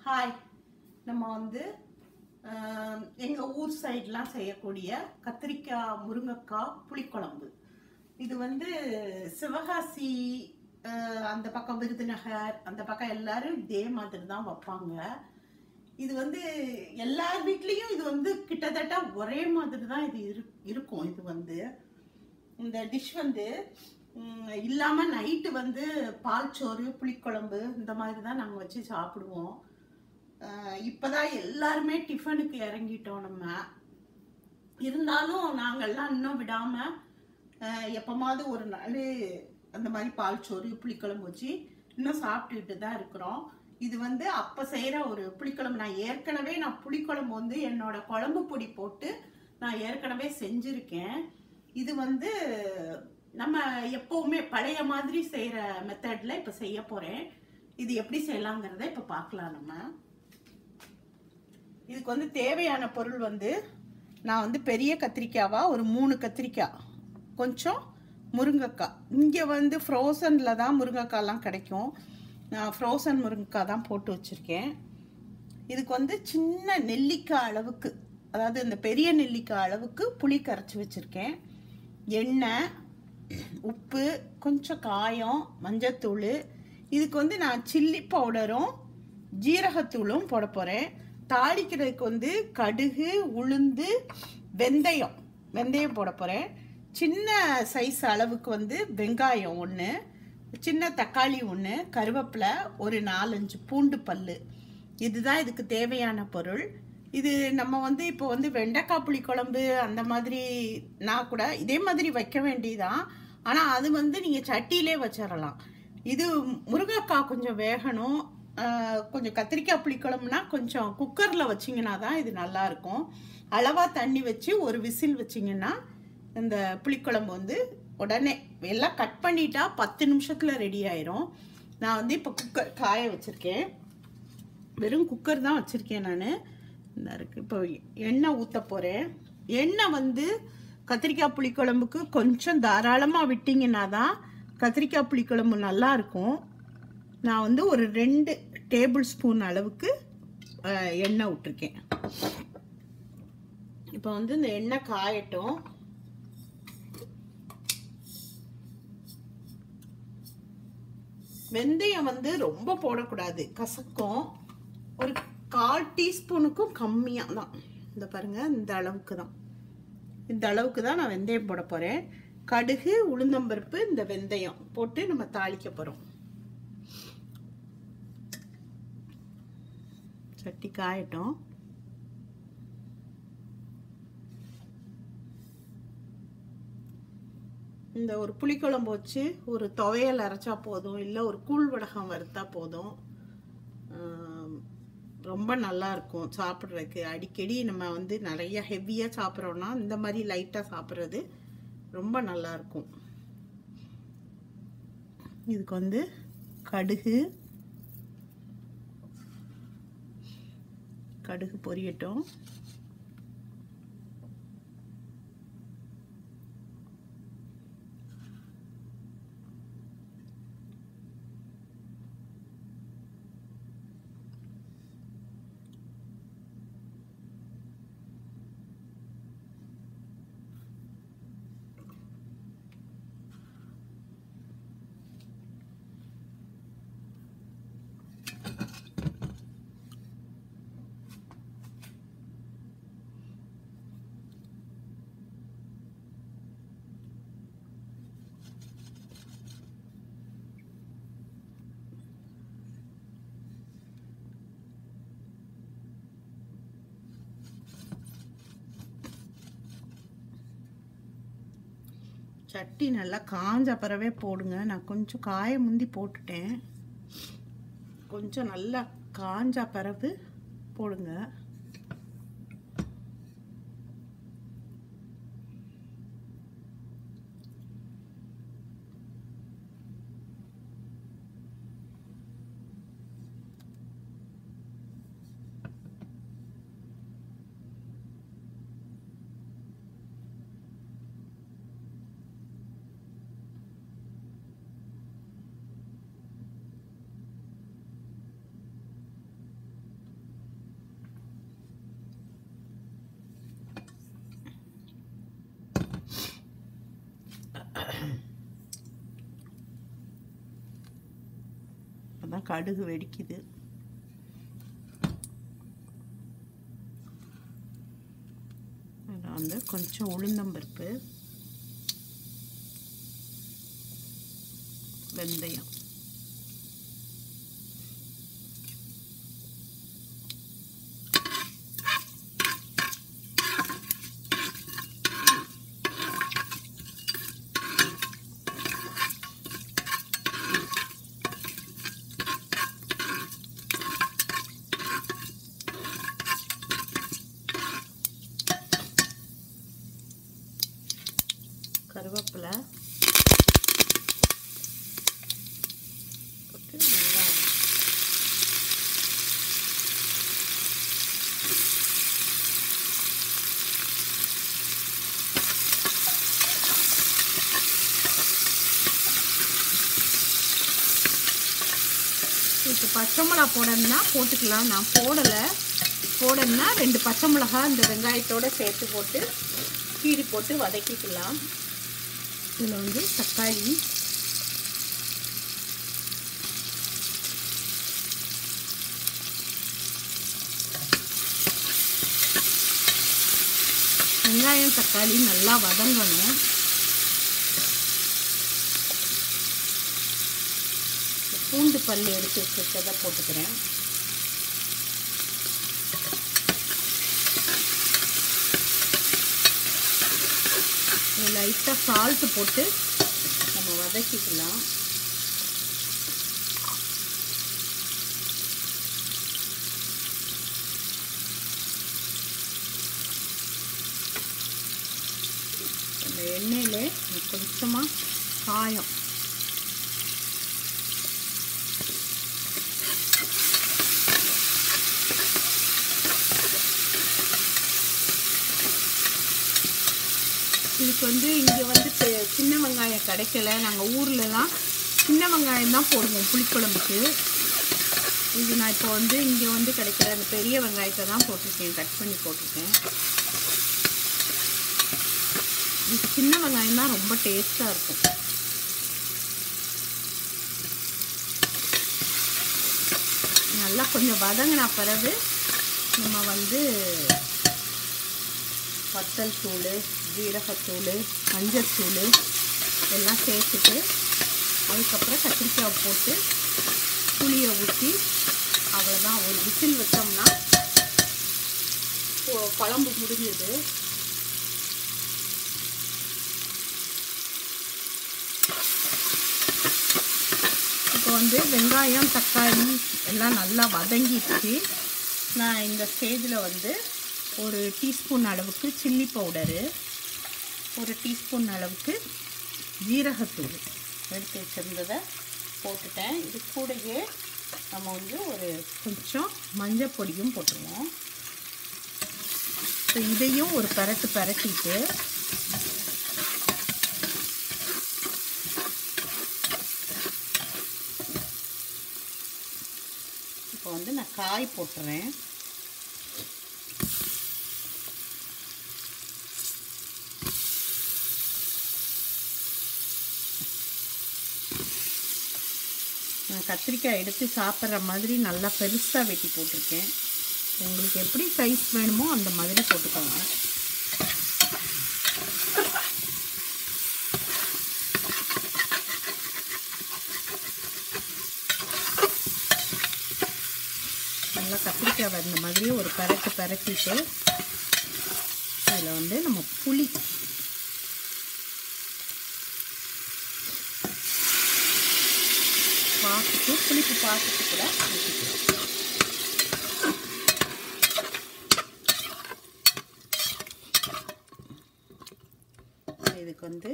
hi நம்ம வந்து ஆஹ், எங்க ஊர் சைட்லாம் செய்யக்கூடிய கத்திரிக்காய் முருங்கைக்காய் புளிக்குழம்பு இது வந்து சிவகாசி ஆஹ், அந்த பக்கம் விருதுநகர் அந்த பக்கம் எல்லாரும் இதே மாதிரி தான் வைப்பாங்க இது வந்து எல்லார் வீட்லேயும் இது வந்து கிட்டத்தட்ட ஒரே மாதிரி தான் இது இரு இருக்கும் இது வந்து இந்த டிஷ் வந்து ம், இல்லாம நைட்டு வந்து பால் சோறு புளிக்குழம்பு இந்த மாதிரி தான் நாங்கள் வச்சு சாப்பிடுவோம் அஹ், இப்பதான் எல்லாருமே டிஃபனுக்கு இறங்கிட்டோம் நம்ம இருந்தாலும் நாங்கெல்லாம் இன்னும் விடாம அஹ், எப்பமாவது ஒரு நாள் அந்த மாதிரி பால் சோறு புளிக்குழம்பு வச்சு இன்னும் சாப்பிட்டுக்கிட்டு தான் இருக்கிறோம் இது வந்து அப்ப செய்யற ஒரு புளிக்குழம்பு நான் ஏற்கனவே நான் புளிக்குழம்பு வந்து என்னோட குழம்பு பொடி போட்டு நான் ஏற்கனவே செஞ்சிருக்கேன் இது வந்து நம்ம எப்பவுமே பழைய மாதிரி செய்யற மெத்தட்ல இப்ப செய்ய போறேன் இது எப்படி செய்யலாங்கிறத இப்ப பார்க்கலாம் நம்ம இதுக்கு வந்து தேவையான பொருள் வந்து நான் வந்து பெரிய கத்திரிக்காவா ஒரு மூணு கத்திரிக்காய் கொஞ்சம் முருங்கைக்காய் இங்கே வந்து ஃப்ரோசனில் தான் முருங்கைக்காய்லாம் கிடைக்கும் நான் ஃப்ரோசன் முருங்கைக்காய் தான் போட்டு வச்சுருக்கேன் இதுக்கு வந்து சின்ன நெல்லிக்காய் அளவுக்கு அதாவது இந்த பெரிய நெல்லிக்காய் அளவுக்கு புளி கரைச்சி வச்சுருக்கேன் எண்ணெய் உப்பு கொஞ்சம் காயம் மஞ்சத்தூள் இதுக்கு வந்து நான் சில்லி பவுடரும் ஜீரகத்தூளும் போட போகிறேன் தாளிக்கிறதுக்கு வந்து கடுகு உளுந்து வெந்தயம் வெந்தயம் போட போகிறேன் சின்ன சைஸ் அளவுக்கு வந்து வெங்காயம் ஒன்று சின்ன தக்காளி ஒன்று கருவேப்பிலை ஒரு நாலஞ்சு பூண்டு பல்லு இதுதான் இதுக்கு தேவையான பொருள் இது நம்ம வந்து இப்போ வந்து வெண்டைக்காய் புளி குழம்பு அந்த மாதிரி நான் கூட இதே மாதிரி வைக்க வேண்டியதான் ஆனால் அது வந்து நீங்கள் சட்டியிலே வச்சிடலாம் இது முருங்கைக்காய் கொஞ்சம் வேகணும் ஆஹ் கொஞ்சம் கத்திரிக்காய் புளிக்குழம்புனா கொஞ்சம் குக்கரில் வச்சிங்கன்னா தான் இது நல்லா இருக்கும் அளவாக தண்ணி வச்சு ஒரு விசில் வச்சிங்கன்னா இந்த புளிக்குழம்பு வந்து உடனே எல்லாம் கட் பண்ணிட்டா பத்து நிமிஷத்தில் ரெடி ஆயிரும் நான் வந்து இப்போ குக்கர் காய வச்சுருக்கேன் வெறும் குக்கர் தான் வச்சுருக்கேன் நான் இந்த இருக்கு இப்போ எண்ணெய் ஊற்ற போகிறேன் எண்ணெய் வந்து கத்திரிக்காய் புளிக்குழம்புக்கு கொஞ்சம் தாராளமாக விட்டிங்கன்னா தான் கத்திரிக்காய் புளிக்குழம்பு நல்லா இருக்கும் நான் வந்து ஒரு ரெண்டு டேபிள் ஸ்பூன் அளவுக்கு அஹ், எண்ணெய் விட்டுருக்கேன் இப்போ வந்து இந்த எண்ணெய் காயட்டும் வெந்தயம் வந்து ரொம்ப போடக்கூடாது கசக்கும் ஒரு கால் டீஸ்பூனுக்கும் கம்மியாக தான் இந்த பாருங்க இந்த அளவுக்கு தான் இந்த அளவுக்கு தான் நான் வெந்தயம் போட போகிறேன் கடுகு உளுந்தம்பருப்பு இந்த வெந்தயம் போட்டு நம்ம தாளிக்க போகிறோம் சட்டி காயட்டும் இந்த ஒரு புளிக்குழம்பு வச்சு ஒரு துவையல் அரைச்சா போதும் இல்லை ஒரு கூழ் வடகம் வறுத்தா போதும் ஆம், ரொம்ப நல்லா இருக்கும் சாப்பிட்றதுக்கு அடிக்கடி நம்ம வந்து நிறைய ஹெவியாக சாப்பிட்றோன்னா இந்த மாதிரி லைட்டாக சாப்பிட்றது ரொம்ப நல்லா இருக்கும் இதுக்கு வந்து கடுகு கடுகு பொரியட்டும் சட்டி நல்லா காஞ்ச பிறவே போடுங்க நான் கொஞ்சம் காய முந்தி போட்டுட்டேன் கொஞ்சம் நல்லா காஞ்ச பிறகு போடுங்க கடுகு வெடிக்குது இதில் வந்து கொஞ்சம் உளுந்தம்பருப்பு வெந்தயம் கருவேப்பிலை போட்டு வெங்காயம் இப்போ பச்சை மிளகா போடணும்னா போட்டுக்கலாம் நான் போடலை போடணும்னா ரெண்டு பச்சை மிளகா இந்த வெங்காயத்தோட சேர்த்து போட்டு கீரி போட்டு வதக்கிக்கலாம் இதில் வந்து தக்காளி வெங்காயம் தக்காளி நல்லா வதங்கணும் பூண்டு பல் எடுத்து வச்சுருக்கதை போட்டுக்கிறேன் லைட்டாக சால்ட்டு போட்டு நம்ம வதக்கிக்கலாம் அந்த எண்ணெயில் கொஞ்சமாக காயம் இதுக்கு வந்து இங்கே வந்து பெ- சின்ன வெங்காயம் கிடைக்கல நாங்கள் ஊர்லலாம் சின்ன வெங்காயம் தான் போடுவோம் புளிக்குழம்புக்கு இது நான் இப்போ வந்து இங்கே வந்து கிடைக்கிற அந்த பெரிய வெங்காயத்தை தான் போட்டிருக்கேன் கட் பண்ணி போட்டிருக்கேன் இது சின்ன வெங்காயம் தான் ரொம்ப டேஸ்ட்டாக இருக்கும் நல்லா கொஞ்சம் வதங்கின பிறகு நம்ம வந்து வத்தல் தூள் ஜீரகத்தூள் மஞ்சத்தூள் எல்லாம் சேர்த்துட்டு அதுக்கப்புறம் கத்திரிக்காய் போட்டு புளியை ஊற்றி அவ்வளோதான் ஒரு விசில் வச்சோம்னா கொ- குழம்பு முடிஞ்சது இப்போ வந்து வெங்காயம் தக்காளி எல்லாம் நல்லா வதங்கிடுச்சு நான் இந்த ஸ்டேஜில் வந்து ஒரு டீஸ்பூன் அளவுக்கு சில்லி பவுடரு ஒரு டீஸ்பூன் அளவுக்கு ஜீரகத்தூள் எடுத்து வச்சுருந்ததை போட்டுட்டேன் இது கூடயே நம்ம வந்து ஒரு கொஞ்சம் மஞ்சள் பொடியும் போட்டுருவோம் இப்போ இதையும் ஒரு பரட்டு பரட்டிட்டு இப்போ வந்து நான் காய் போட்டுறேன் நான் கத்திரிக்காய் எடுத்து சாப்பிட்ற மாதிரி நல்லா பெருசாக வெட்டி போட்டிருக்கேன் உங்களுக்கு எப்படி சைஸ் வேணுமோ அந்த மாதிரி போட்டுக்கோங்க நல்லா கத்திரிக்காய் வந்த மாதிரி ஒரு பரட்டு பரட்டிட்டு அதில் வந்து நம்ம புளி பார்த்துட்டு புளிப்பு பார்த்துட்டு கூட ஊற்றிக்கலாம் இதுக்கு வந்து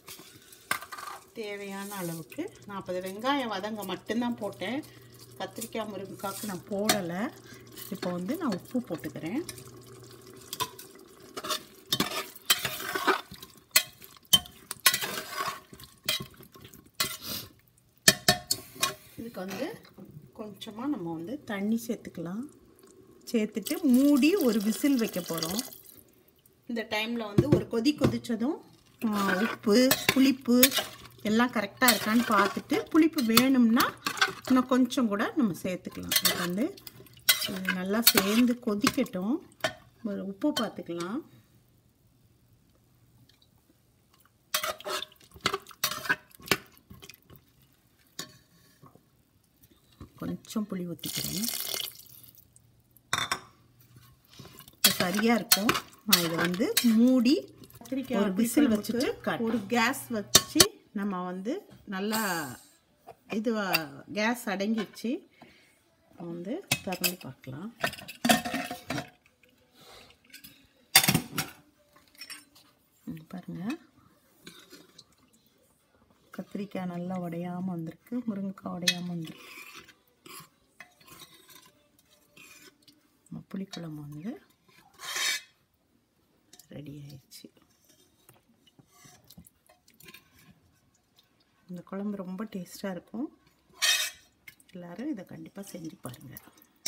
தேவையான அளவுக்கு நாற்பது வெங்காயம் வதங்க மட்டும்தான் போட்டேன் கத்திரிக்காய் முருங்கைக்காய்க்கு நான் போடலை இப்போ வந்து நான் உப்பு போட்டுக்கிறேன் இதுக்கு வந்து கொஞ்சமாக நம்ம வந்து தண்ணி சேர்த்துக்கலாம் சேர்த்துட்டு மூடி ஒரு விசில் வைக்க போகிறோம் இந்த டைமில் வந்து ஒரு கொதி கொதிச்சதும் ஆ, உப்பு புளிப்பு எல்லாம் கரெக்டாக இருக்கான்னு பார்த்துட்டு புளிப்பு வேணும்னா இன்னும் கொஞ்சம் கூட நம்ம சேர்த்துக்கலாம் இது வந்து இது நல்லா சேர்ந்து கொதிக்கட்டும் ஒரு உப்பு பார்த்துக்கலாம் கொஞ்சம் புளி ஊற்றிக்கிறேன் இப்போ சரியாக இருக்கும் நான் இதை வந்து மூடி ஒரு விசில் வச்சுட்டு ஒரு கேஸ் வச்சு நம்ம வந்து நல்லா இது கேஸ் அடங்கிடுச்சு வந்து திறந்து பார்க்கலாம் ம், பாருங்க கத்திரிக்காய் நல்லா உடையாம வந்திருக்கு முருங்கைக்காய் உடையாம வந்திருக்கு நம்ம புளிக்குழம்பு வந்து ரெடி ஆயிடுச்சு இந்த குழம்பு ரொம்ப டேஸ்ட்டாக இருக்கும் எல்லாரும் இதை கண்டிப்பாக செஞ்சு பாருங்கள்